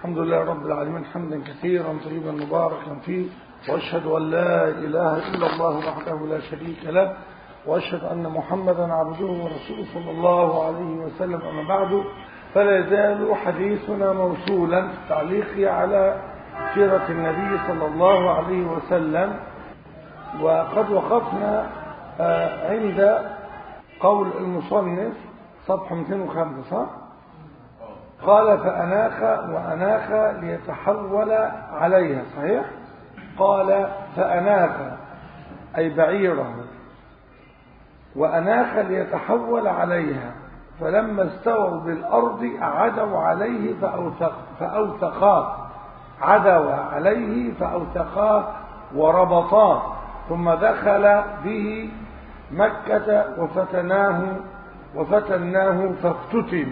الحمد لله رب العالمين حمدا كثيرا طيبا مباركا فيه وأشهد أن لا إله إلا الله وحده لا شريك له وأشهد أن محمدا عبده ورسوله صلى الله عليه وسلم أما بعد فلا يزال حديثنا موصولا في التعليق على سيرة النبي صلى الله عليه وسلم وقد وقفنا عند قول المصنف صفحة 205 صح؟ قال فأناخ وأناخ ليتحول عليها صحيح؟ قال فأناخ أي بعيره وأناخ ليتحول عليها فلما استووا بالأرض عدوا عليه فأوثق فأوثقاه عدوا عليه فأوثقاه وربطاه ثم دخل به مكة وفتناه وفتناه فافتتن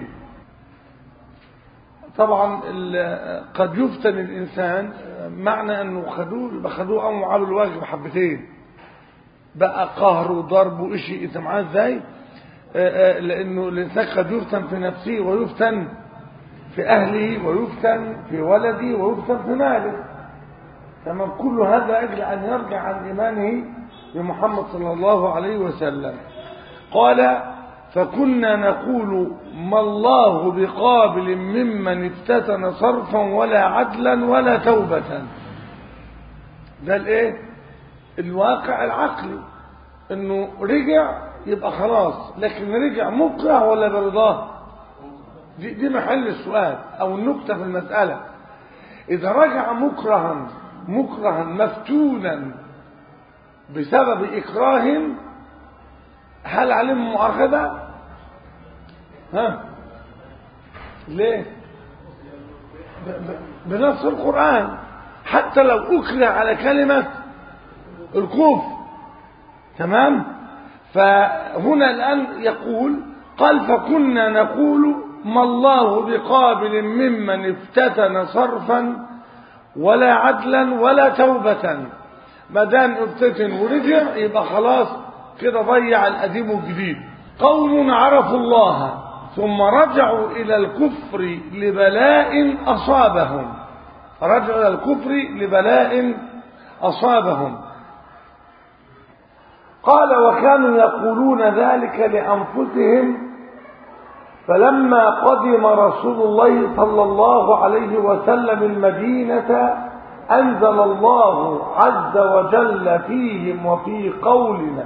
طبعا قد يفتن الإنسان معنى أنه خدوه خدوه أمر على الواجب حبتين بقى قهر وضرب وإشي إنت معاه إزاي لأنه الإنسان قد يفتن في نفسه ويفتن في أهله ويفتن في ولده ويفتن في ماله تمام كل هذا أجل أن يرجع عن إيمانه بمحمد صلى الله عليه وسلم قال فكنا نقول ما الله بقابل ممن افتتن صرفا ولا عدلا ولا توبة ده الايه الواقع العقلي انه رجع يبقى خلاص لكن رجع مكره ولا برضاه دي, دي محل السؤال او النكتة في المسألة اذا رجع مكرها مكرها مفتونا بسبب اكراه هل عليه مؤاخذة ها ليه بنص القرآن حتى لو أكره على كلمة الكفر تمام فهنا الآن يقول قال فكنا نقول ما الله بقابل ممن افتتن صرفا ولا عدلا ولا توبة ما دام افتتن ورجع يبقى خلاص كده ضيع القديم والجديد قوم عرفوا الله ثم رجعوا إلى الكفر لبلاء أصابهم رجعوا إلى الكفر لبلاء أصابهم قال وكانوا يقولون ذلك لأنفسهم فلما قدم رسول الله صلى الله عليه وسلم المدينة أنزل الله عز وجل فيهم وفي قولنا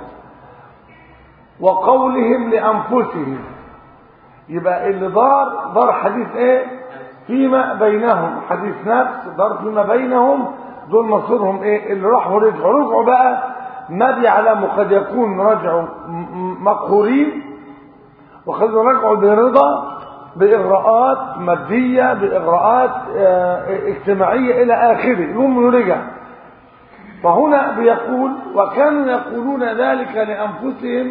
وقولهم لأنفسهم يبقى اللي دار دار حديث ايه فيما بينهم حديث نفس دار فيما بينهم دول مصيرهم ايه اللي راحوا رجعوا رجعوا بقى ما بيعلموا قد يكون رجعوا مقهورين وقد رجعوا برضا بإغراءات مادية بإغراءات اه اجتماعية إلى آخره المهم رجع فهنا بيقول وكانوا يقولون ذلك لأنفسهم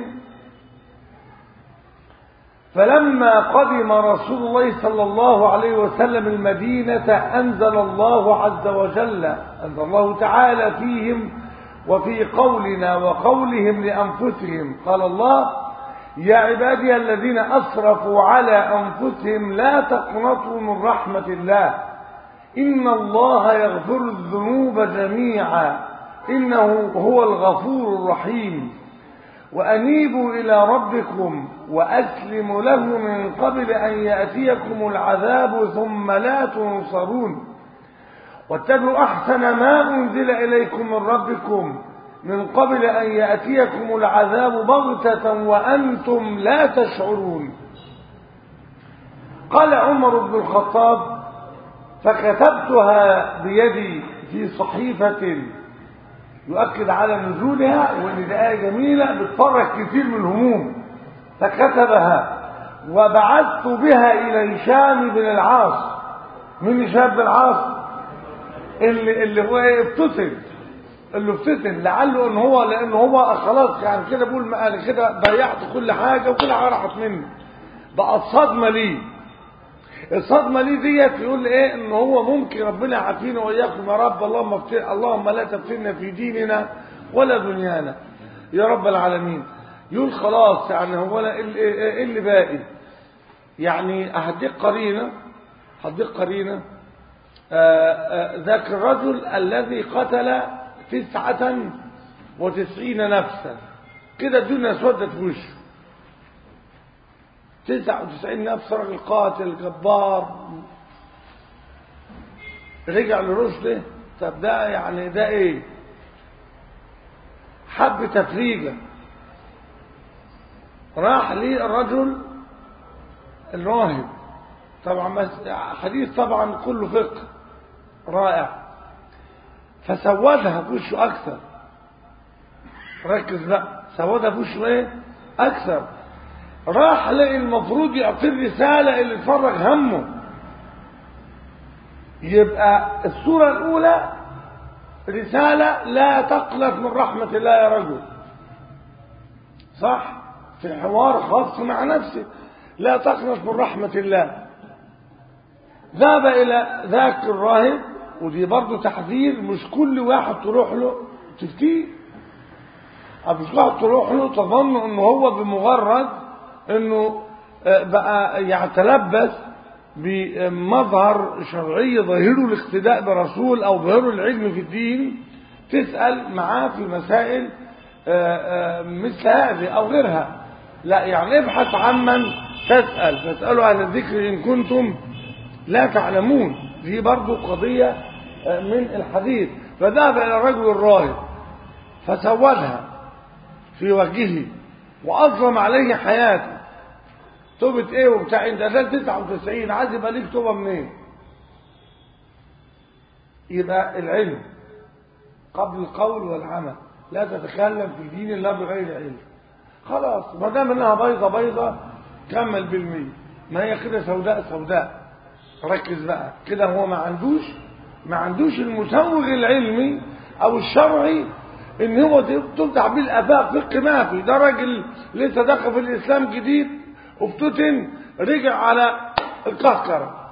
فلما قدم رسول الله صلى الله عليه وسلم المدينة أنزل الله عز وجل أنزل الله تعالى فيهم وفي قولنا وقولهم لأنفسهم قال الله يا عبادي الذين أسرفوا على أنفسهم لا تقنطوا من رحمة الله إن الله يغفر الذنوب جميعا إنه هو الغفور الرحيم وأنيبوا إلى ربكم وأسلموا له من قبل أن يأتيكم العذاب ثم لا تنصرون واتبعوا أحسن ما أنزل إليكم من ربكم من قبل أن يأتيكم العذاب بغتة وأنتم لا تشعرون قال عمر بن الخطاب فكتبتها بيدي في صحيفة يؤكد على نزولها وان دي آية جميلة بتفرج كتير من الهموم فكتبها وبعثت بها إلى هشام بن العاص من هشام بن العاص اللي اللي هو افتتن اللي افتتن لعله ان هو لان هو خلاص يعني كده بقول انا كده ضيعت كل حاجه وكل حاجه راحت مني بقت صدمه ليه الصدمه ليه ديت يقول لي ايه ان هو ممكن ربنا يعافينا واياكم يا رب اللهم افتن اللهم لا تفتنا في ديننا ولا دنيانا يا رب العالمين يقول خلاص يعني هو انا ايه اللي باقي يعني هديك قرينه هديك قرينه ذاك الرجل الذي قتل تسعة وتسعين نفسا كده الدنيا اسودت في وشه تسعة وتسعين نفس راجل قاتل جبار رجع لرشده طب ده يعني ده ايه حب تفريجة راح لي الرجل الراهب طبعا حديث طبعا كله فقه رائع فسودها في وشه اكثر ركز بقى سودها في وشه ايه اكثر راح لقي المفروض يعطي الرساله اللي تفرج همه يبقى الصوره الاولى رساله لا تقلق من رحمه الله يا رجل صح في حوار خاص مع نفسه لا تقنط من رحمه الله ذهب الى ذاك الراهب ودي برضه تحذير مش كل واحد تروح له تفتيه مش واحد تروح له تظن انه هو بمجرد انه بقى يتلبس بمظهر شرعي ظاهره الاقتداء برسول او ظاهره العلم في الدين تسأل معاه في مسائل مثل هذه او غيرها لا يعني ابحث عمن تسأل فاسألوا أهل الذكر إن كنتم لا تعلمون دي برضو قضية من الحديث فذهب إلى الرجل الراهب فسودها في وجهه وأظلم عليه حياته توبة ايه وبتاع انت ده 99 عايز يبقى ليك توبة منين يبقى العلم قبل القول والعمل لا تتكلم في دين الله بغير علم خلاص ما دام انها بيضة بيضة كمل بالمية ما هي كده سوداء سوداء ركز بقى كده هو ما عندوش ما عندوش المسوغ العلمي او الشرعي ان هو تفتح بيه الافاق فقه ما في ده راجل لسه دخل في الاسلام جديد وفتتن رجع على القهقرة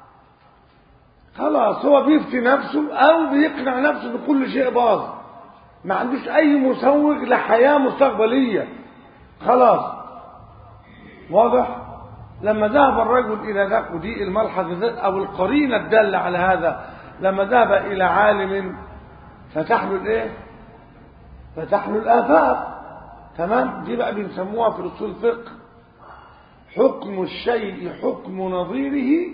خلاص هو بيفتي نفسه او بيقنع نفسه بكل شيء باظ ما عندوش اي مسوغ لحياة مستقبلية خلاص واضح لما ذهب الرجل الى ذاك ودي الملحظة او القرينة الدالة على هذا لما ذهب الى عالم فتح له الايه فتح له الافاق تمام دي بقى بنسموها في اصول الفقه حكم الشيء حكم نظيره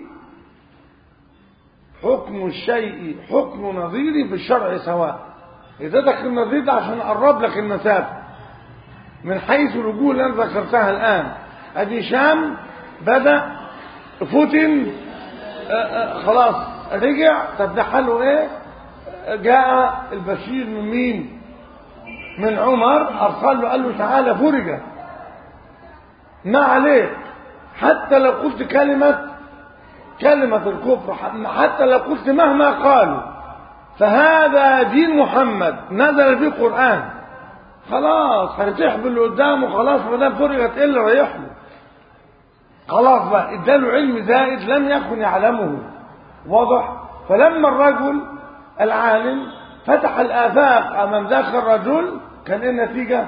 حكم الشيء حكم نظيره في الشرع سواء اديتك النظير ده عشان اقرب لك المسافه من حيث الوجوه اللي انا ذكرتها الان ادي شام بدا فتن خلاص رجع طب ده حله ايه جاء البشير من مين من عمر ارسل له قال له تعالى فرجه ما عليك حتى لو قلت كلمة كلمة الكفر حتى لو قلت مهما قالوا فهذا دين محمد نزل فيه قرآن خلاص هتحب اللي قدامه خلاص ما دام فرجت ايه اللي رايح له خلاص بقى اداله علم زائد لم يكن يعلمه واضح فلما الرجل العالم فتح الآفاق أمام ذاك الرجل كان ايه النتيجة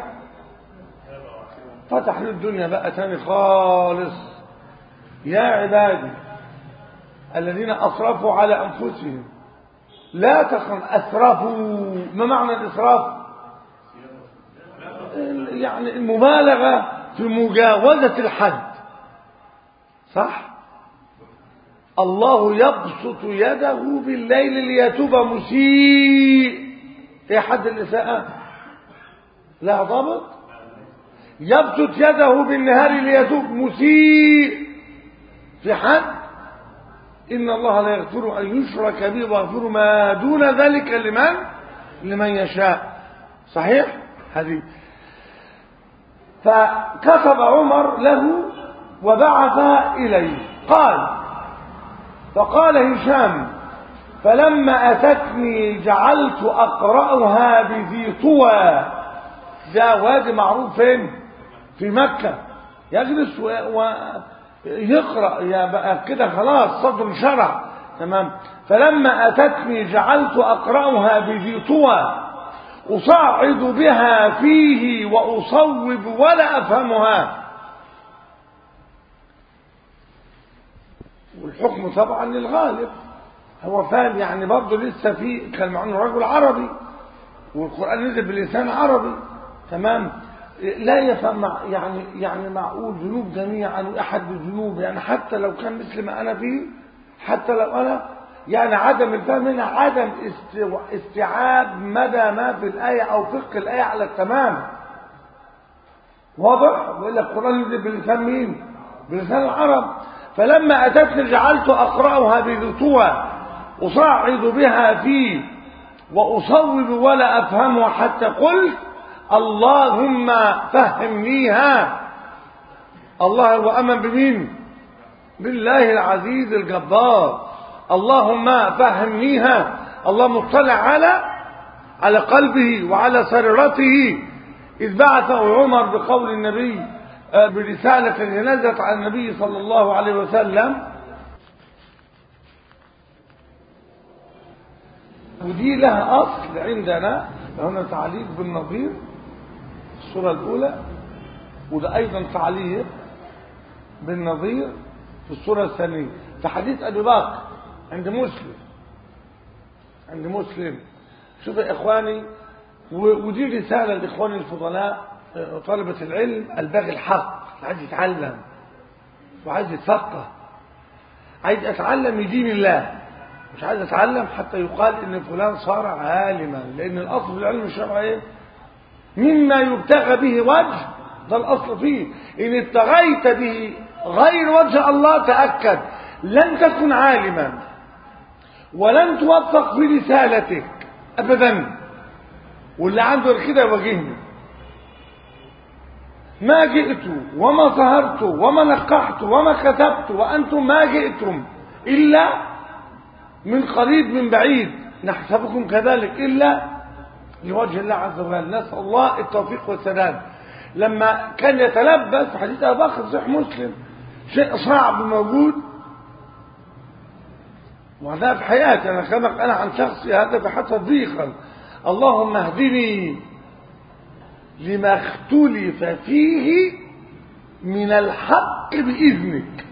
فتح له الدنيا بقى تاني خالص يا عبادي الذين أسرفوا على أنفسهم لا تقم أسرفوا ما معنى الإسراف يعني المبالغة في مجاوزة الحد صح الله يبسط يده بالليل ليتوب مسيء ايه حد الإساءة لا ضابط يبسط يده بالنهار ليتوب مسيء في حد إن الله لا يغفر أن يشرك به ويغفر ما دون ذلك لمن لمن يشاء صحيح هذه فكتب عمر له وبعث إليه قال فقال هشام فلما أتتني جعلت أقرأها بذي طوى ده وادي معروف فين في مكة يجلس ويقرأ يا بقى كده خلاص صدر شرع تمام فلما أتتني جعلت أقرأها بذي طوى أصعد بها فيه وأصوب ولا أفهمها والحكم طبعا للغالب هو فاهم يعني برضه لسه في كان مع انه رجل عربي والقرآن نزل بلسان عربي تمام لا يفهم مع يعني يعني معقول ذنوب جميعا واحد الذنوب يعني حتى لو كان مثل ما انا فيه حتى لو انا يعني عدم الفهم هنا عدم استيعاب مدى ما في الآية أو فقه الآية على التمام واضح؟ بيقول لك القرآن نزل بلسان مين؟ بلسان العرب فلما أتتني جعلت أقرأها بذتوى أصعد بها فيه وأصوب ولا أفهمها حتى قلت اللهم فهمنيها الله هو أمن بمين بالله العزيز الجبار اللهم فهمنيها الله مطلع على على قلبه وعلى سريرته إذ بعثه عمر بقول النبي برسالة نزلت على النبي صلى الله عليه وسلم ودي لها أصل عندنا هنا تعليق بالنظير الصورة الأولى وده أيضا تعليق بالنظير في الصورة الثانية في حديث أبي بكر عند مسلم عند مسلم شوف يا إخواني ودي رسالة لإخواني الفضلاء طلبة العلم الباغي الحق عايز يتعلم وعايز يتفقه عايز أتعلم لدين الله مش عايز أتعلم حتى يقال إن فلان صار عالما لأن الأصل في العلم الشرعي إيه؟ مما يبتغى به وجه ده الأصل فيه إن ابتغيت به غير وجه الله تأكد لن تكن عالما ولن توفق في رسالتك أبدا واللي عنده كده يواجهني ما جئت وما سهرت وما نقحت وما كتبت وأنتم ما جئتم إلا من قريب من بعيد نحسبكم كذلك إلا لوجه الله عز وجل نسأل الله التوفيق والسداد لما كان يتلبس حديث أبو بكر صحيح مسلم شيء صعب موجود وهذا في حياتي أنا كلامك أنا عن شخصي هذا بحث ضيقا اللهم اهدني لما اختلف فيه من الحق بإذنك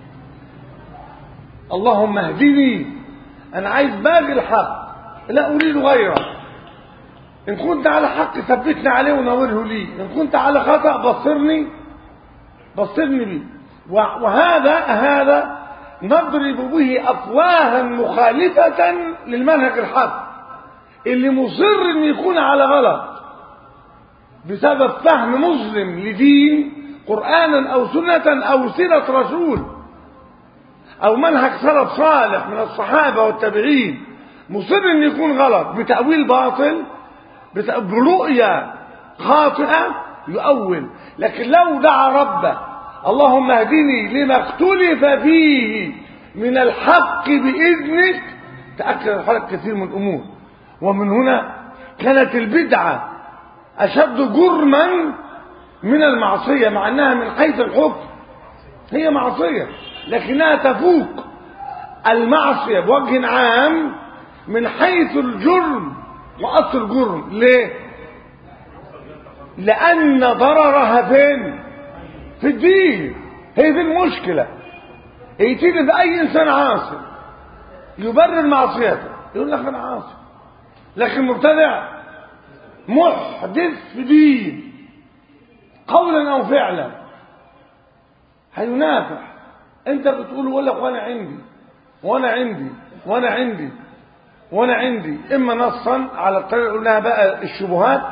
اللهم اهدني أنا عايز باقي الحق لا أريد غيره إن كنت على حق ثبتني عليه ونوره لي إن كنت على خطأ بصرني بصرني بيه وهذا هذا نضرب به أفواها مخالفة للمنهج الحق اللي مصر ان يكون على غلط بسبب فهم مسلم لدين قرآنا أو سنة أو سيرة رسول أو منهج سلف صالح من الصحابة والتابعين مصر ان يكون غلط بتأويل باطل برؤية خاطئة يؤول لكن لو دعا ربه اللهم اهدني لما اختلف فيه من الحق بإذنك تأكد الحلق كثير من الأمور ومن هنا كانت البدعة أشد جرما من المعصية مع أنها من حيث الحكم هي معصية لكنها تفوق المعصية بوجه عام من حيث الجرم وأصل الجرم ليه لأن ضررها فين في الدين هي دي المشكلة يتيجي في أي إنسان عاصي يبرر معصيته يقول لك أنا عاصي لكن مبتدع محدث في دين قولا أو فعلا هينافح أنت بتقول يقول لك وأنا عندي وأنا عندي وأنا عندي وأنا عندي إما نصا على الطريقة اللي قلناها بقى الشبهات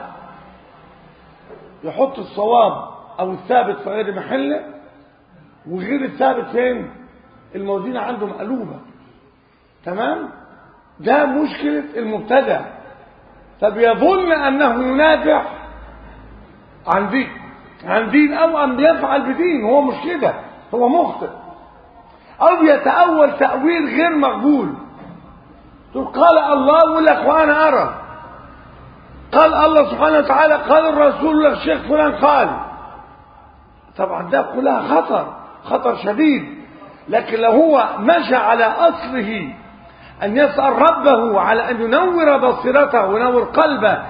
يحط الصواب او الثابت في غير محله وغير الثابت فين الموازين عنده مقلوبه تمام ده مشكله المبتدع فبيظن انه ينافع عن دين عن دين او ان بيفعل بدين هو مش كده هو مخطئ او بيتاول تاويل غير مقبول تقول قال الله يقول لك وانا ارى قال الله سبحانه وتعالى قال الرسول لك الشيخ فلان قال طبعا ده كلها خطر خطر شديد لكن لو هو مشى على أصله أن يسأل ربه على أن ينور بصيرته وينور قلبه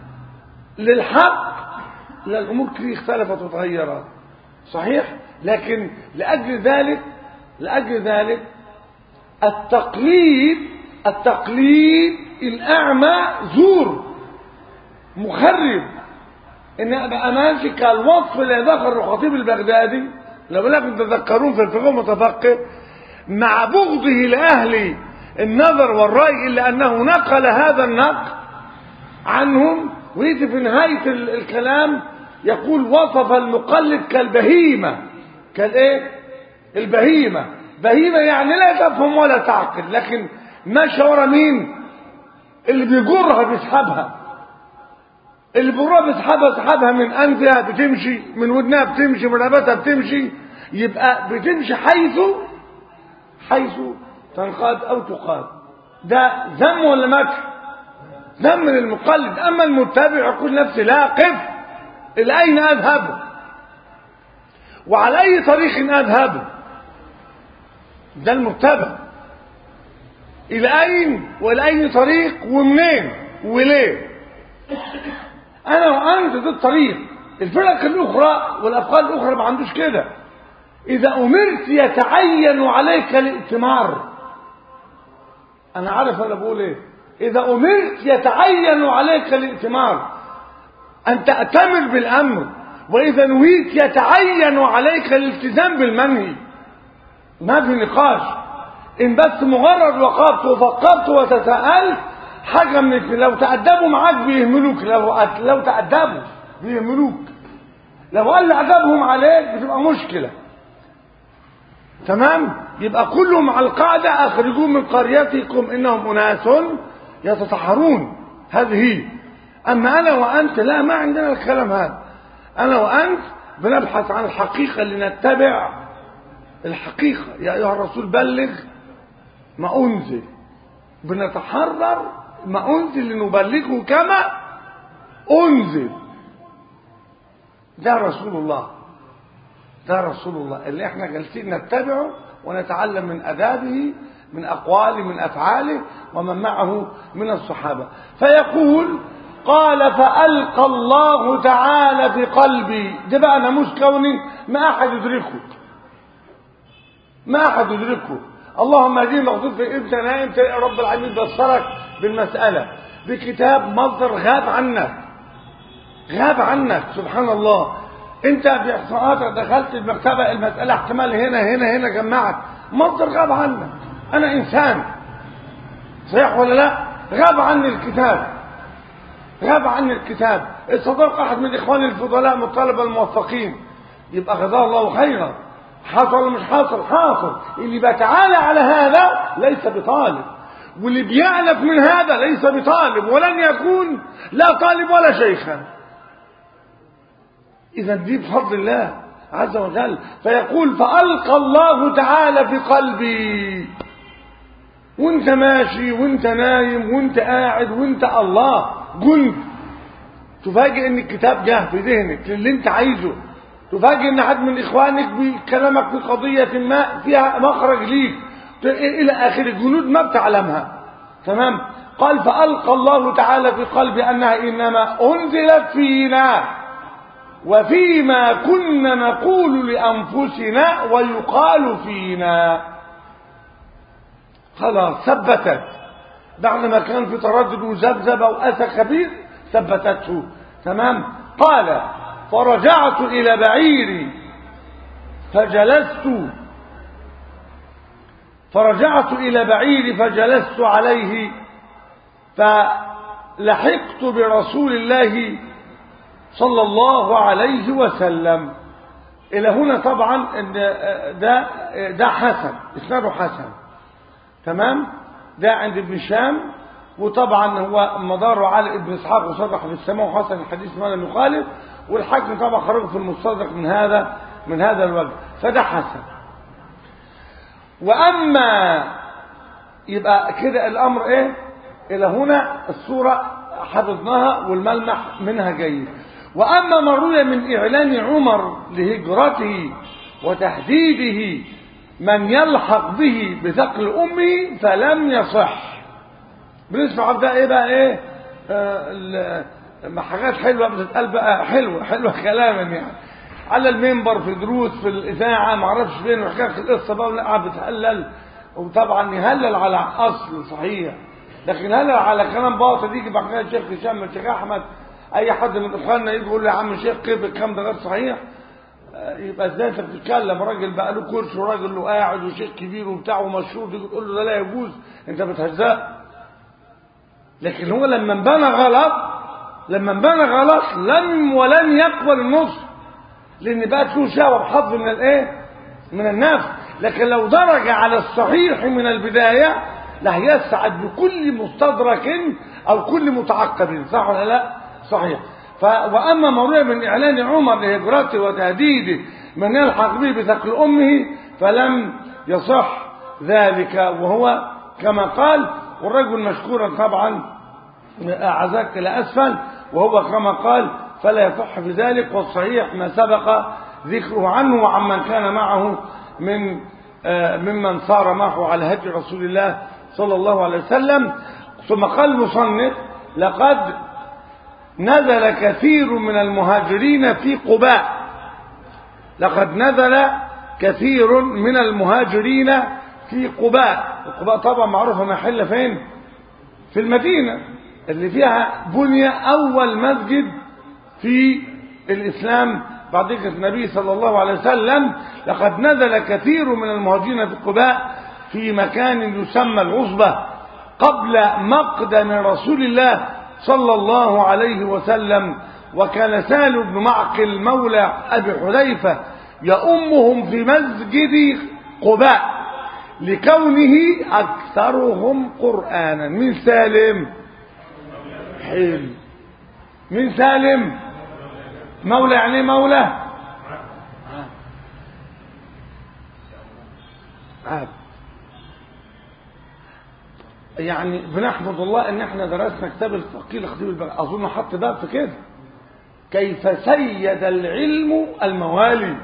للحق لا الأمور كثير اختلفت وتغيرت صحيح لكن لأجل ذلك لأجل ذلك التقليد التقليد الأعمى زور مخرب إن أبقى ماسك الوصف اللي ذكر الخطيب البغدادي لو لكم تذكرون في الفقه المتفقه مع بغضه لأهل النظر والرأي إلا أنه نقل هذا النقل عنهم ويجي في نهاية الكلام يقول وصف المقلد كالبهيمة كالايه البهيمة بهيمة يعني لا تفهم ولا تعقل لكن ماشية ورا مين اللي بيجرها بيسحبها اللي بيجرها بيسحبها سحبها من أنفها بتمشي من ودنها بتمشي من رقبتها بتمشي يبقى بتمشي حيث حيث تنقاد أو تقاد ده ذم ولا مدح ذم للمقلد أما المتبع يقول نفسي لا قف إلى أين أذهب وعلى أي طريق أذهب ده المتبع إلى أين وإلى أي طريق ومنين وليه أنا وأنت ده الطريق الفرق الأخرى والأفكار الأخرى ما عندوش كده إذا أمرت يتعين عليك الائتمار أنا عارف أنا بقول إيه إذا أمرت يتعين عليك الائتمار أن تأتمر بالأمر وإذا نهيت يتعين عليك الالتزام بالمنهي ما في نقاش إن بس مجرد وقفت وفكرت وتساءلت حاجة من الاثنين لو تأدبوا معاك بيهملوك لو لو تأدبوا بيهملوك لو قال أدبهم عليك بتبقى مشكلة تمام يبقى كلهم على القاعدة أخرجوا من قريتكم إنهم أناس يتطهرون هذه هي أما أنا وأنت لا ما عندنا الكلام هذا أنا وأنت بنبحث عن الحقيقة اللي نتبع الحقيقة يا أيها الرسول بلغ ما أنزل بنتحرر ما أنزل لنبلغه كما أنزل ده رسول الله ده رسول الله اللي احنا جالسين نتبعه ونتعلم من أدابه من أقواله من أفعاله ومن معه من الصحابة فيقول قال فألقى الله تعالى في قلبي ده بقى ناموس كوني ما أحد يدركه ما أحد يدركه اللهم هذه مقصود في انت نايم تلاقي رب العالمين بصرك بالمسألة بكتاب مصدر غاب عنك غاب عنك سبحان الله انت باحصاءاتك دخلت المكتبة المسألة احتمال هنا هنا هنا جمعت مصدر غاب عنك انا انسان صحيح ولا لا غاب عني الكتاب غاب عني الكتاب الصديق احد من اخواني الفضلاء من الطلبه الموفقين يبقى جزاه الله خيرا حصل ولا مش حاصل حاصل اللي بيتعالى على هذا ليس بطالب واللي بيألف من هذا ليس بطالب ولن يكون لا طالب ولا شيخا إذا دي بفضل الله عز وجل فيقول فألقى الله تعالى في قلبي وانت ماشي وانت نايم وانت قاعد وانت الله كنت تفاجئ ان الكتاب جه في ذهنك للي انت عايزه تفاجئ ان حد من اخوانك بيكلمك في قضية ما فيها مخرج ليك الى اخر الجنود ما بتعلمها تمام قال فألقى الله تعالى في قلبي انها انما انزلت فينا وفيما كنا نقول لانفسنا ويقال فينا خلاص ثبتت بعد ما كان في تردد وذبذبه واسى كبير ثبتته تمام قال فرجعت إلى بعيري فجلست فرجعت إلى بعيري فجلست عليه فلحقت برسول الله صلى الله عليه وسلم إلى هنا طبعا إن ده ده حسن إسناده حسن تمام ده عند ابن شام وطبعا هو مداره على ابن اسحاق وصدح في السماء وحسن الحديث ما لم يخالف والحاكم طبعا خرج في المستدرك من هذا من هذا الوجه فده حسن واما يبقى كده الامر ايه الى هنا الصوره حفظناها والملمح منها جيد واما ما روي من اعلان عمر لهجرته وتحديده من يلحق به بثقل امه فلم يصح بنسمع ده ايه بقى ايه آه حاجات حلوه بتتقال بقى حلوه حلوه كلاما يعني على المنبر في دروس في الاذاعه ما اعرفش فين وحكايه القصه بقى ولا قاعد بتهلل وطبعا يهلل على اصل صحيح لكن هلل على كلام باطل يجي بعد كده الشيخ هشام الشيخ احمد اي حد من اخواننا يجي يقول له يا عم الشيخ كيف الكلام ده غير صحيح يبقى ازاي انت بتتكلم راجل بقى له كرسي وراجل له قاعد وشيخ كبير وبتاع ومشهور تيجي تقول له ده لا يجوز انت بتهزأ لكن هو لما انبنى غلط لما انبنى غلط لم ولن يقبل النص لان بقى له شهوه بحظ من الايه من النفس لكن لو درج على الصحيح من البدايه لا يسعد بكل مستدرك او كل متعقب صح ولا لا صحيح ف... واما موضوع من اعلان عمر لهجرته وتهديده من يلحق به بثقل امه فلم يصح ذلك وهو كما قال والرجل مشكورا طبعا اعزك الى اسفل وهو كما قال فلا يصح في ذلك والصحيح ما سبق ذكره عنه وعمن كان معه من ممن صار معه على هدي رسول الله صلى الله عليه وسلم ثم قال المصنف لقد نزل كثير من المهاجرين في قباء لقد نزل كثير من المهاجرين في قباء قباء طبعا معروفة محل فين في المدينة اللي فيها بني أول مسجد في الإسلام بعد ذكر النبي صلى الله عليه وسلم لقد نزل كثير من المهاجرين في قباء في مكان يسمى العصبة قبل مقدم رسول الله صلى الله عليه وسلم وكان سال بن معقل مولى أبي حذيفة يأمهم في مسجد قباء لكونه أكثرهم قرآنا من سالم حلو من سالم مولى يعني مولى عاب يعني بنحمد الله ان احنا درسنا كتاب الفقيه لخطيب البغدادي اظن حط باب في كده كيف سيد العلم الموالي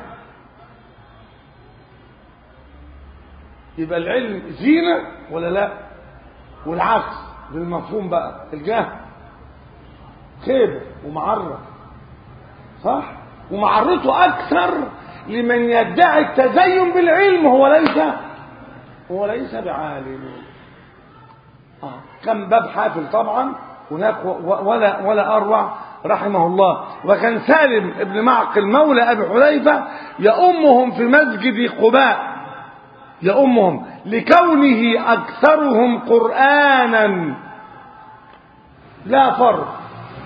يبقى العلم زينة ولا لا والعكس بالمفهوم بقى الجهل خيبة ومعرة صح ومعرته أكثر لمن يدعي التزين بالعلم هو ليس هو ليس بعالم آه. كم باب حافل طبعا هناك ولا ولا أروع رحمه الله وكان سالم ابن معقل مولى أبي حذيفة يأمهم في مسجد قباء يأمهم لكونه أكثرهم قرآنا لا فرق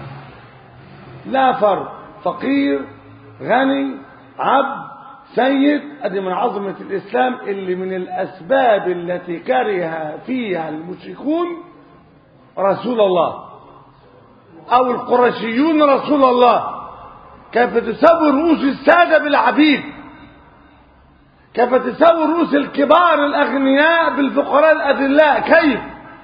لا فرق فقير غني عبد سيد ادي من عظمة الإسلام اللي من الأسباب التي كره فيها المشركون رسول الله أو القرشيون رسول الله كيف تسوي رؤوس السادة بالعبيد كيف تسوي رؤوس الكبار الأغنياء بالفقراء الأذلاء كيف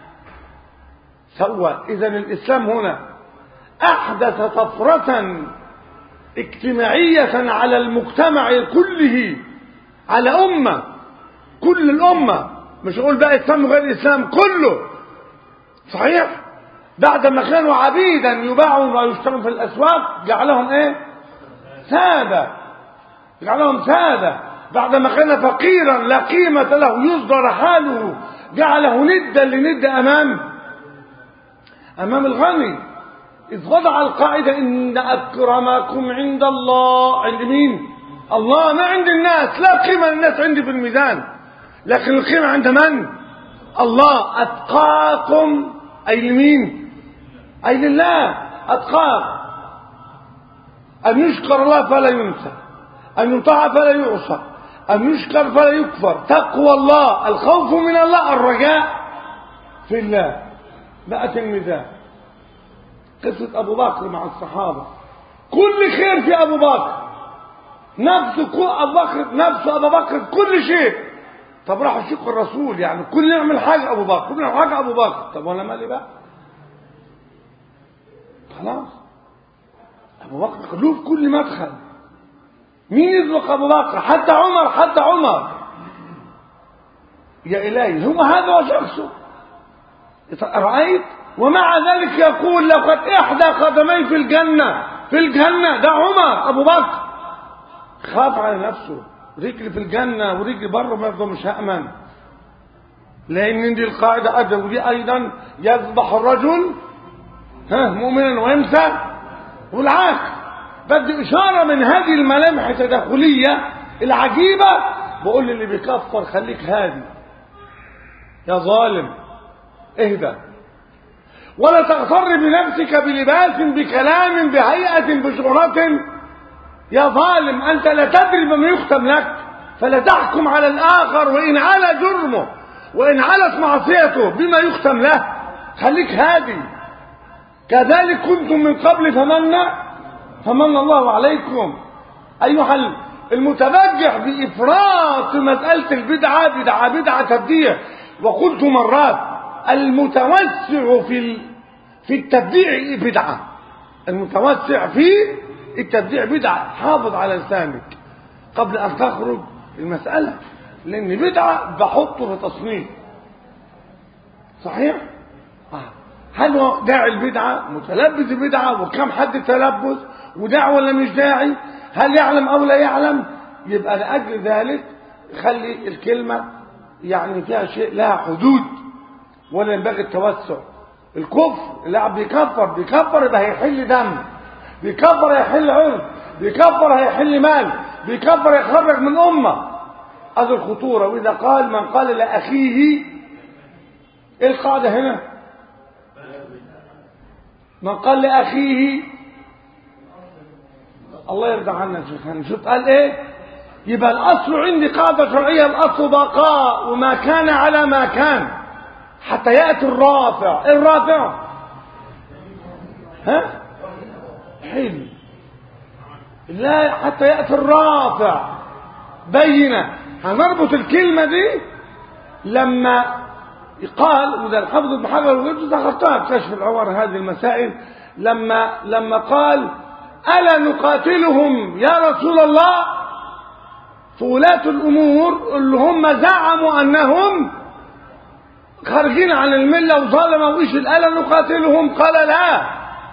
سوى إذا الإسلام هنا أحدث طفرة اجتماعية على المجتمع كله على أمة كل الأمة مش أقول بقى إسلام غير إسلام كله صحيح بعد ما كانوا عبيدا يباعون ويشترون في الأسواق جعلهم إيه سادة جعلهم سادة بعد ما كان فقيرا لا قيمة له يصدر حاله جعله ندا لند أمام أمام الغني إذ وضع القاعدة إن أكرمكم عند الله عند مين الله ما عند الناس لا قيمة للناس عندي في الميزان لكن القيمة عند من الله أتقاكم أي لمين أي لله أتقاكم أن يشكر الله فلا ينسى أن يطاع فلا يعصى أن يشكر فلا يكفر تقوى الله الخوف من الله الرجاء في الله بقت الميزان قصة أبو بكر مع الصحابة كل خير في أبو بكر نفس أبو بكر نفس أبو بكر كل شيء طب راحوا يشكوا الرسول يعني كل يعمل حاجة أبو بكر كل يعمل حاجة أبو بكر طب وأنا مالي بقى خلاص أبو بكر له في كل مدخل مين يطلق أبو بكر حتى عمر حتى عمر يا إلهي هو هذا هو شخصه رأيت ومع ذلك يقول لقد إحدى قدمي في الجنة في الجنة ده عمر أبو بكر خاف على نفسه رجل في الجنة ورجل بره برضه مش هأمن لان دي القاعده أدى ودي ايضا يذبح الرجل ها مؤمنا ويمسى والعكس بدي اشاره من هذه الملامح التداخليه العجيبه بقول للي بيكفر خليك هادي يا ظالم اهدى ولا تغتر بنفسك بلباس بكلام بهيئة بشعرة يا ظالم أنت لا تدري بما يختم لك فلا تحكم على الآخر وإن على جرمه وإن علت معصيته بما يختم له خليك هادي كذلك كنتم من قبل فمن فمن الله عليكم أيها المتبجح بإفراط في مسألة البدعة بدعة بدعة تبديع وقلت مرات المتوسع في في التبديع بدعة المتوسع في التبديع بدعة حافظ على لسانك قبل أن تخرج المسألة لأن بدعة بحطه في تصنيف صحيح؟ آه. هل هو داعي البدعة متلبس البدعة وكم حد تلبس وداعي ولا مش داعي هل يعلم أو لا يعلم يبقى لأجل ذلك خلي الكلمة يعني فيها شيء لها حدود ولا ينبغي التوسع الكفر اللي بيكفر بيكفر يبقى هيحل دم بيكفر هيحل عرض بيكفر هيحل مال بيكفر يخرج من أمة هذه الخطورة وإذا قال من قال لأخيه إيه القاعدة هنا من قال لأخيه الله يرضى عنا شيخنا شوف قال إيه يبقى الأصل عندي قاعدة شرعية الأصل بقاء وما كان على ما كان حتى يأتي الرافع إيه الرافع ها حلو لا حتى يأتي الرافع بينة هنربط الكلمة دي لما قال وده الحافظ ابن حجر وغيره ذكرتها في كشف العوار هذه المسائل لما لما قال ألا نقاتلهم يا رسول الله فولاة الأمور اللي هم زعموا أنهم خارجين عن الملة وظلموا وإيش الألا نقاتلهم قال لا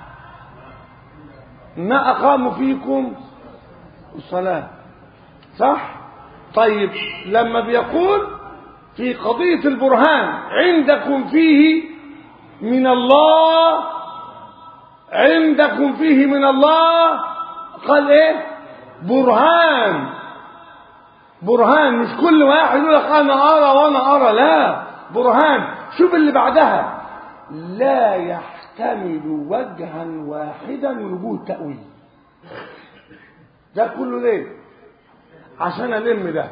ما أقاموا فيكم الصلاة صح طيب لما بيقول في قضية البرهان عندكم فيه من الله عندكم فيه من الله قال ايه برهان برهان مش كل واحد يقول لك انا ارى وانا ارى لا برهان شوف اللي بعدها لا يحتمل وجها واحدا من وجوه التأويل ده كله ليه عشان الم ده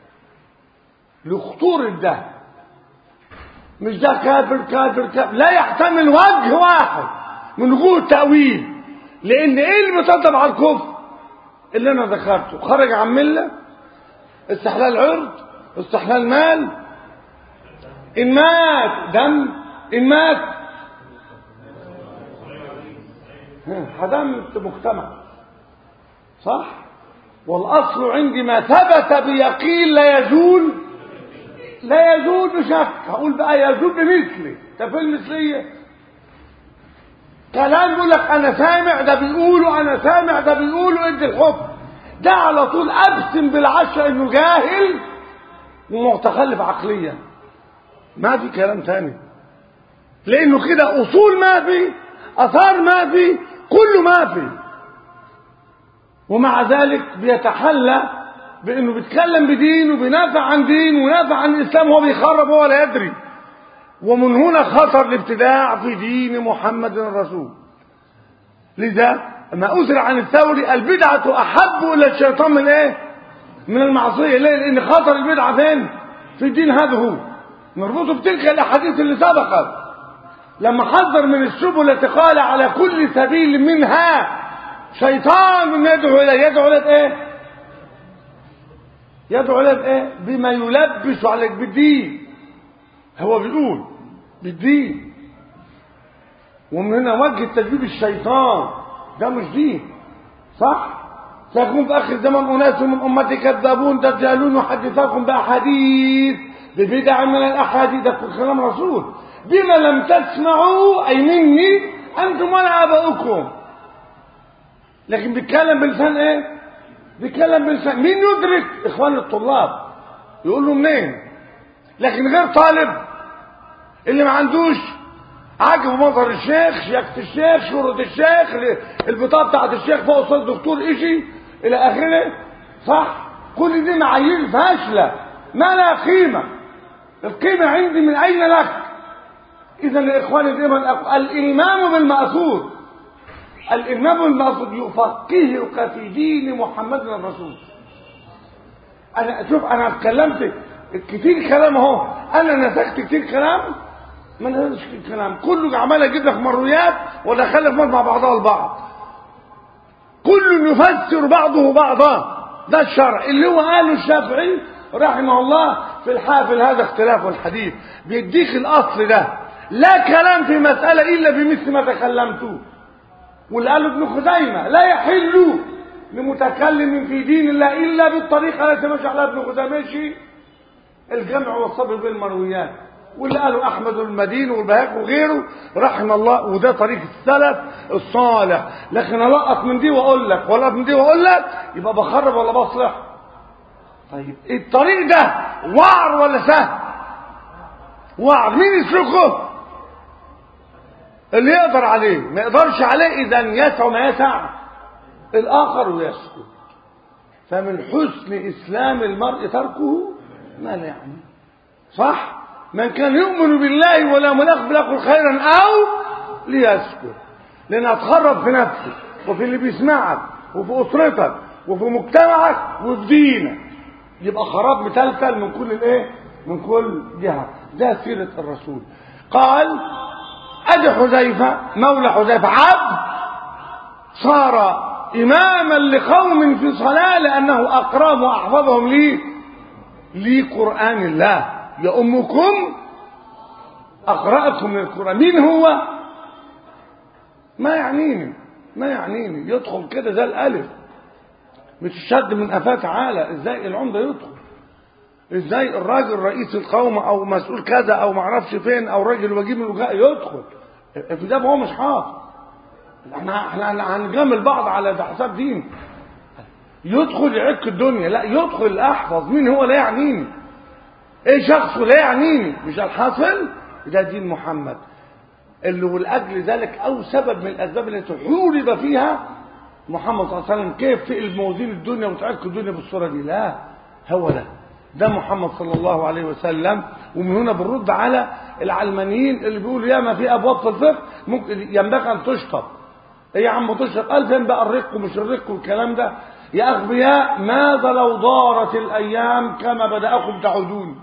لخطورة ده مش ده كافر كافر كافر لا يحتمل وجه واحد من وجوه التأويل لأن إيه اللي بيتطلب على الكفر اللي أنا ذكرته خرج عن ملة استحلال عرض استحلال مال إن مات دم إن مات هدمت مجتمع صح والأصل عندي ما ثبت بيقين لا يزول لا يزول بشك هقول بقى يزول بمثلي ده في المثلية كلام يقول لك أنا سامع ده بيقولوا أنا سامع ده بيقولوا ادي الحكم ده على طول أبسم بالعشرة إنه جاهل ومتخلف عقليا ما في كلام تاني لأنه كده أصول ما في أثار ما في كله ما في ومع ذلك بيتحلى بانه بيتكلم بدين وبينافع عن دين ونافع عن الاسلام وهو بيخرب وهو لا يدري ومن هنا خطر الابتداع في دين محمد الرسول لذا ما أسر عن الثوري البدعة أحب إلى الشيطان من إيه؟ من المعصية ليه؟ لأن خطر البدعة فين؟ في الدين هذا هو نربطه بتلك الأحاديث اللي سبقت لما حذر من السبل التي قال على كل سبيل منها شيطان يدعو إليه يدعو إليه بإيه؟ يدعو إليه بإيه؟ بما يلبس عليك بالدين هو بيقول بالدين ومن هنا وجه تجديد الشيطان ده مش دين صح سيكون في اخر الزمن اناس من امتي كذابون دجالون يحدثكم باحاديث ببدع من الاحاديث ده كلام رسول بما لم تسمعوا اي مني انتم ولا اباؤكم لكن بيتكلم بلسان ايه بيتكلم بلسان مين يدرك اخوان الطلاب يقول له منين لكن غير طالب اللي ما عندوش عجب مظهر الشيخ شياكة الشيخ شهرة الشيخ البطاقة بتاعت الشيخ فوق أستاذ دكتور إشي إلى آخره صح كل دي معايير فاشلة ما لها قيمة القيمة عندي من أين لك إذا لإخواني دائما الإيمان بالمأثور الإمام المأثور يفقهك في دين محمد الرسول أنا شوف أنا اتكلمت كتير كلام أهو أنا نسخت كتير كلام ما نسخت كتير كلام كله عمال أجيب لك مرويات ودخلك مع بعضها البعض كل يفسر بعضه بعضا ده الشرع اللي هو قاله الشافعي رحمه الله في الحافل هذا اختلاف الحديث بيديك الأصل ده لا كلام في مسألة إلا بمثل ما تكلمتوه واللي قاله ابن خزيمة لا يحل لمتكلم في دين الله إلا بالطريقة التي مشى عليها ابن خزيمة الجمع والصبر بالمرويات واللي قاله أحمد المدين والبهاق وغيره رحم الله وده طريق السلف الصالح لكن ألقط من دي وأقول لك ولا من دي وأقول لك يبقى بخرب ولا بصلح طيب الطريق ده وعر ولا سهل وعر مين يسلكه اللي يقدر عليه ما يقدرش عليه اذا يسع ما يسع الاخر ويسكت فمن حسن اسلام المرء تركه ما لا يعني صح من كان يؤمن بالله ولا ملاق بلاقل خيرا او ليسكت لان هتخرب في نفسك وفي اللي بيسمعك وفي اسرتك وفي مجتمعك وفي دينك يبقى خراب متلتل من كل الايه من كل جهه ده سيره الرسول قال ادي حذيفه مولى حذيفه عبد صار اماما لقوم في صلاه لانه اقرب واحفظهم لي لقران الله يؤمكم اقراكم للقران مين هو ما يعنيني ما يعنيني يدخل كده زي الالف مش شد من قفاه تعالى ازاي العمده يدخل ازاي الراجل رئيس القوم او مسؤول كذا او معرفش فين او راجل وجيب من الوجاء يدخل في ده هو مش حاطط احنا احنا هنجامل بعض على ده حساب دين يدخل يعك الدنيا لا يدخل احفظ مين هو لا يعنيني ايه شخصه لا يعنيني مش الحاصل ده دين محمد اللي ولاجل ذلك او سبب من الاسباب التي حورب فيها محمد صلى الله عليه وسلم كيف تقلب موازين الدنيا وتعك الدنيا بالصوره دي لا هو ده ده محمد صلى الله عليه وسلم ومن هنا بنرد على العلمانيين اللي بيقولوا يا ما في ابواب في الفقه ممكن ينبغي ان تشطب ايه يا عم تشطب قال فين بقى الرق ومش الرق والكلام ده يا اغبياء ماذا لو دارت الايام كما بداكم تعودون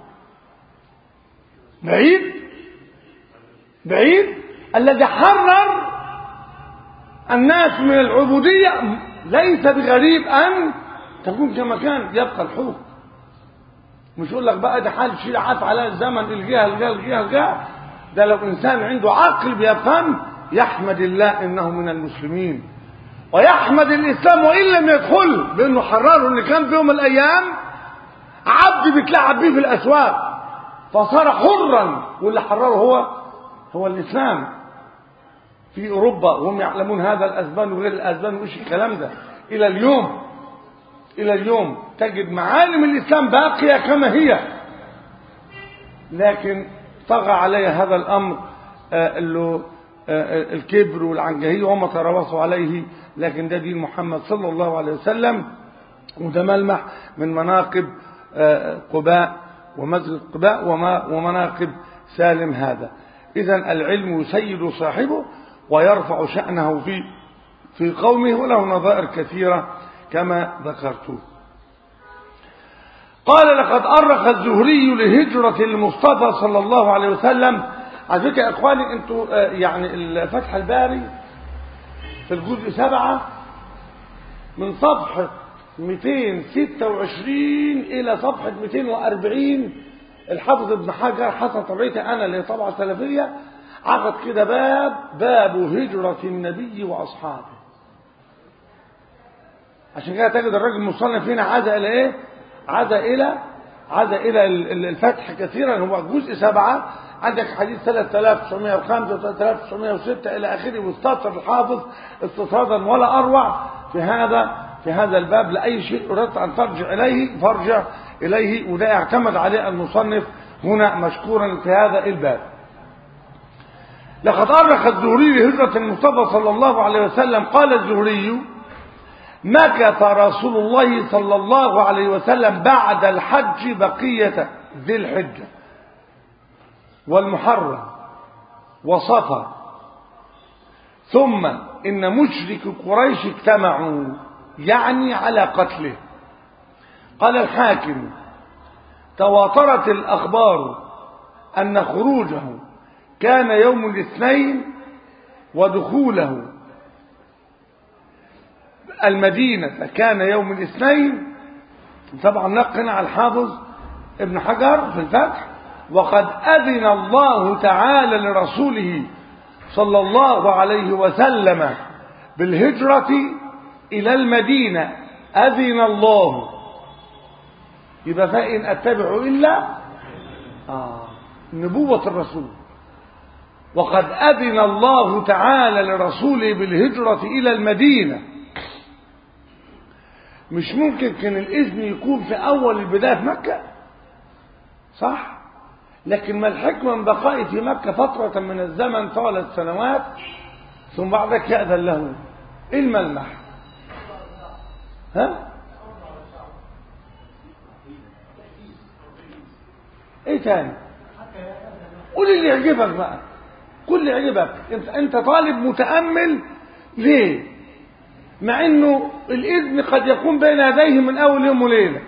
بعيد بعيد الذي حرر الناس من العبوديه ليس بغريب ان تكون كما كان يبقى الحكم مش يقول لك بقى ده حال شيء عاف على الزمن الجهه الجهه الجهه الجهه ده لو انسان عنده عقل بيفهم يحمد الله انه من المسلمين ويحمد الاسلام وان لم يدخل بانه حرره ان كان في يوم من الايام عبد بيتلعب بيه في الاسواق فصار حرا واللي حرره هو هو الاسلام في اوروبا وهم يعلمون هذا الاسبان وغير الاسبان وايش الكلام ده الى اليوم إلى اليوم تجد معالم الإسلام باقية كما هي لكن طغى عليها هذا الأمر اللي الكبر والعنجهية وما تربصوا عليه لكن ده دين محمد صلى الله عليه وسلم وده ملمح من مناقب قباء ومسجد قباء ومناقب سالم هذا إذا العلم يسيد صاحبه ويرفع شأنه في في قومه وله نظائر كثيرة كما ذكرت قال لقد أرخ الزهري لهجرة المصطفى صلى الله عليه وسلم على فكرة يا إخواني أنتوا يعني فتح الباري في الجزء سبعة من صفحة 226 إلى صفحة 240 الحافظ ابن حجر حسن طبيعتي أنا اللي طبعة سلفية عقد كده باب باب هجرة النبي وأصحابه عشان كده تجد الراجل المصنف هنا عاد الى ايه عاد الى عاد الى الفتح كثيرا هو جزء سبعة عندك حديث 3905 و 3906 الى اخره واستطر الحافظ استطرادا ولا اروع في هذا في هذا الباب لاي شيء اردت ان ترجع اليه فارجع اليه وده اعتمد عليه المصنف هنا مشكورا في هذا الباب لقد أرخ الزهري لهجرة المصطفى صلى الله عليه وسلم قال الزهري مكث رسول الله صلى الله عليه وسلم بعد الحج بقية ذي الحجة والمحرم وصفر ثم إن مشرك قريش اجتمعوا يعني على قتله قال الحاكم تواترت الأخبار أن خروجه كان يوم الاثنين ودخوله المدينة كان يوم الاثنين طبعا نقنا على الحافظ ابن حجر في الفتح وقد أذن الله تعالى لرسوله صلى الله عليه وسلم بالهجرة إلى المدينة أذن الله يبقى فإن أتبع إلا آه نبوة الرسول وقد أذن الله تعالى لرسوله بالهجرة إلى المدينة مش ممكن كان الإذن يكون في أول البداية في مكة صح لكن ما الحكمة من بقائه في مكة فترة من الزمن طالت سنوات ثم بعدك يأذن له إيه الملمح ها ايه تاني قول اللي يعجبك بقى قول اللي يعجبك انت, انت طالب متأمل ليه مع انه الاذن قد يكون بين يديه من اول يوم وليلة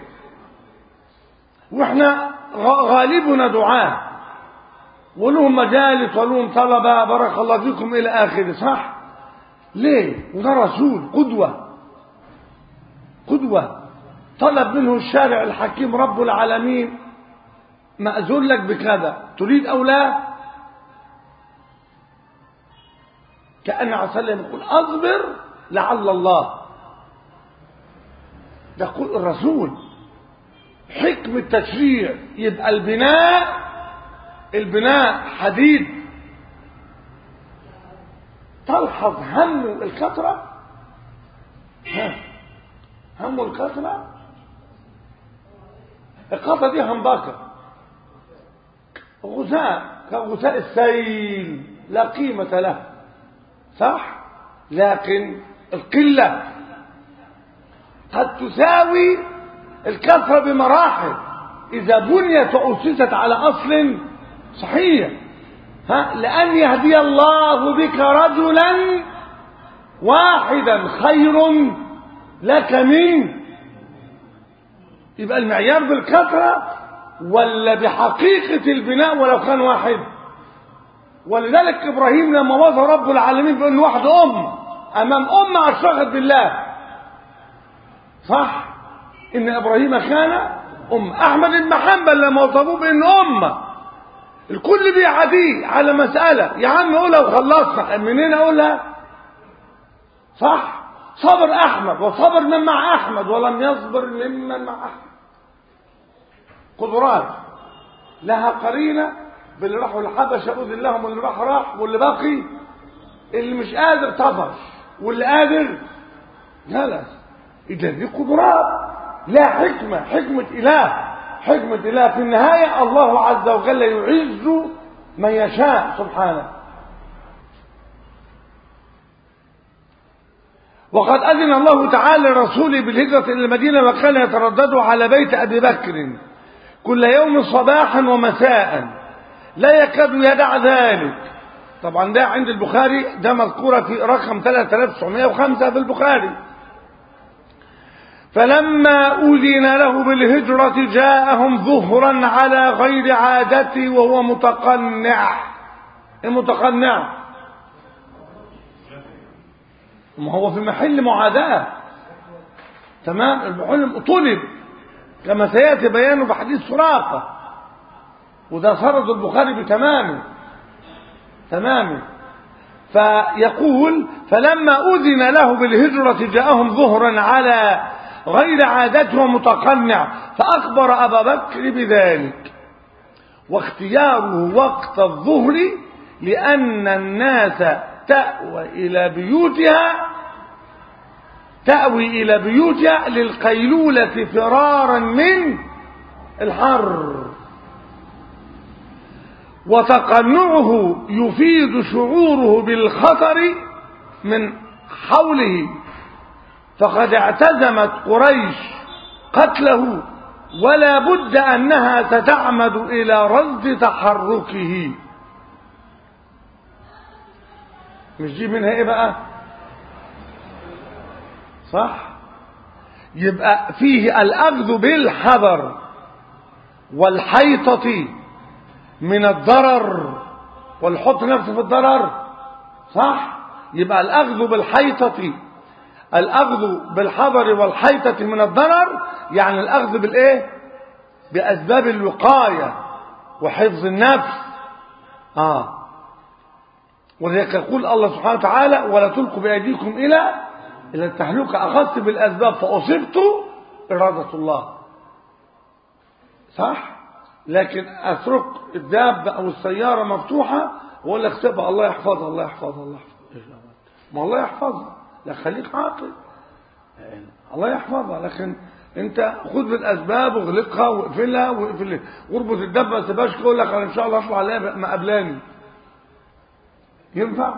واحنا غالبنا دعاء ولهم مجالس ولهم طلبة بارك الله فيكم الى اخره صح ليه وده رسول قدوة قدوة طلب منه الشارع الحكيم رب العالمين مأذون لك بكذا تريد أو لا كأن عليه وسلم يقول أصبر لعل الله ده يقول الرسول حكم التشريع يبقى البناء البناء حديد تلحظ هم الكثرة ها هم الكثرة القطة دي همبكة غثاء كغثاء السيل لا قيمة له صح لكن القلة قد تساوي الكثرة بمراحل إذا بنيت وأسست على أصل صحيح ها لأن يهدي الله بك رجلا واحدا خير لك من يبقى المعيار بالكثرة ولا بحقيقة البناء ولو كان واحد ولذلك إبراهيم لما وصى رب العالمين بأن واحد أم أمام أمة أشركت بالله صح إن إبراهيم كان أم أحمد بن حنبل لما وصفوه بأن أمة الكل بيعديه على مسألة يا عم قولها وخلصنا منين أقولها صح صبر أحمد وصبر من مع أحمد ولم يصبر ممن مع أحمد قدرات لها قرينة باللي راحوا الحبشة أذن لهم واللي راح راح واللي باقي اللي مش قادر طفش واللي قادر جلس إذا دي قدرات لا حكمة حكمة إله حكمة إله في النهاية الله عز وجل يعز من يشاء سبحانه وقد أذن الله تعالى لرسوله بالهجرة إلى المدينة وكان يتردد على بيت أبي بكر كل يوم صباحا ومساء لا يكاد يدع ذلك طبعا ده عند البخاري ده مذكورة في رقم 3905 في البخاري فلما أذن له بالهجرة جاءهم ظهرا على غير عادته وهو متقنع المتقنع ما هو في محل معاداة تمام المحل طلب كما سيأتي بيانه في حديث سراقة وده سرد البخاري بتمامه تمامه فيقول فلما أذن له بالهجرة جاءهم ظهرا على غير عادته ومتقنع فأخبر أبا بكر بذلك واختياره وقت الظهر لأن الناس تأوى إلى بيوتها تأوي إلى بيوتها للقيلولة فرارا من الحر وتقنعه يفيد شعوره بالخطر من حوله فقد اعتزمت قريش قتله ولا بد أنها ستعمد إلى رصد تحركه مش دي منها ايه بقى صح يبقى فيه الأخذ بالحذر والحيطة من الضرر والحط نفسه في الضرر صح يبقى الأخذ بالحيطة الأخذ بالحذر والحيطة من الضرر يعني الأخذ بالإيه بأسباب الوقاية وحفظ النفس آه ولذلك يقول الله سبحانه وتعالى ولا تلقوا بأيديكم إلى إلى التهلكة أخذت بالأسباب فأصبت إرادة الله صح لكن أترك الدابة أو السيارة مفتوحة وأقول لك سيبها الله يحفظها الله يحفظها الله يحفظها ما الله يحفظها لا خليك عاقل الله يحفظها لكن انت خذ بالاسباب واغلقها واقفلها واقفل واربط الدبه ما تسيبهاش تقول لك انا ان شاء الله اطلع عليها ما قبلاني ينفع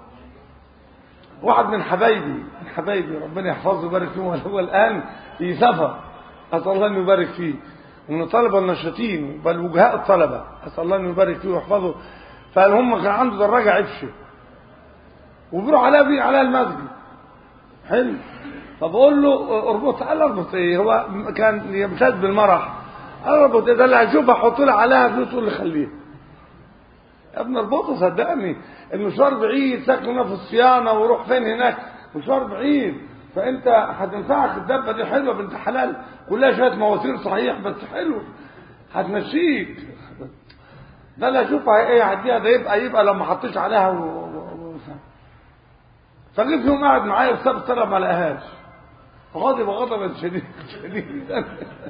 واحد من حبايبي من حبايبي ربنا يحفظه ويبارك فيه هو الان في سفر اسال الله انه يبارك فيه ومن الطلبه النشطين بل وجهاء الطلبه اسال الله انه يبارك فيه ويحفظه فقال هم كان عنده دراجه عفشه وبيروح عليها بيه عليها المسجد حلو فبقول له اربط قال اربط ايه هو كان يمتاز بالمرح قال اربط ايه ده اللي هشوفها احط لها عليها فلوس تقول لي خليها يا ابني اربطه صدقني المشوار بعيد ساكنه في الصيانه وروح فين هناك مشوار بعيد فانت هتنفعك الدبه دي حلوه بنت حلال كلها شويه مواسير صحيح بس حلو هتمشيك ده اللي اشوفها ايه هديها ده يبقى يبقى لو ما حطيتش عليها و... و... و... فجيت يوم قاعد معايا بسبب الطلب ما لقاهاش غضب غضبا شديدا شديدا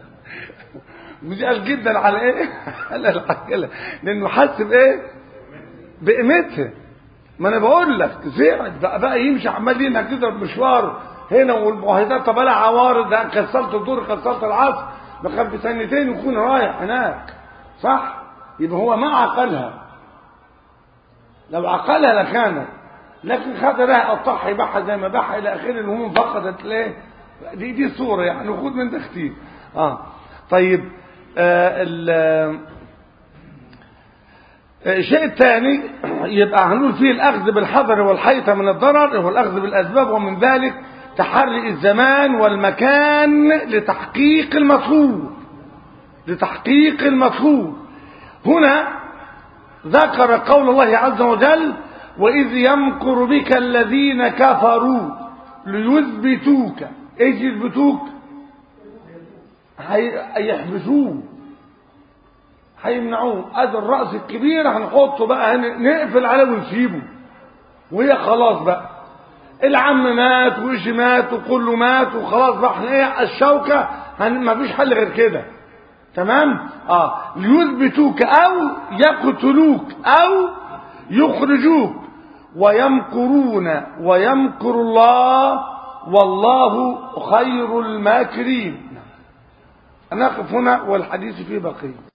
وزعل جدا على ايه؟ على العجله لانه حس بايه؟ بقيمتها ما انا بقول لك زعل بقى, بقى يمشي عمال ينهج يضرب مشوار هنا والمعاهدات طب انا عوارض ده كسرت الدور كسرت العصر بخف سنتين ويكون رايح هناك صح؟ يبقى هو ما عقلها لو عقلها لكانت لكن خد لها قطعها يبيعها زي ما باعها الى اخره الهموم فقدت ليه دي دي صوره يعني خد من ده كتير اه طيب آه الشيء الثاني يبقى هنقول فيه الاخذ بالحذر والحيطه من الضرر والاخذ بالاسباب ومن ذلك تحري الزمان والمكان لتحقيق المطلوب لتحقيق المطلوب هنا ذكر قول الله عز وجل وإذ يمكر بك الذين كفروا ليثبتوك ايش يثبتوك هيحبسوه هيمنعوه ادي الراس الكبير هنحطه بقى نقفل عليه ونسيبه وهي خلاص بقى العم مات وإيش مات وكله مات وخلاص بقى احنا ايه الشوكه ما فيش حل غير كده تمام اه ليثبتوك او يقتلوك او يخرجوك ويمكرون ويمكر الله والله خير الماكرين نقف هنا والحديث فيه بقيه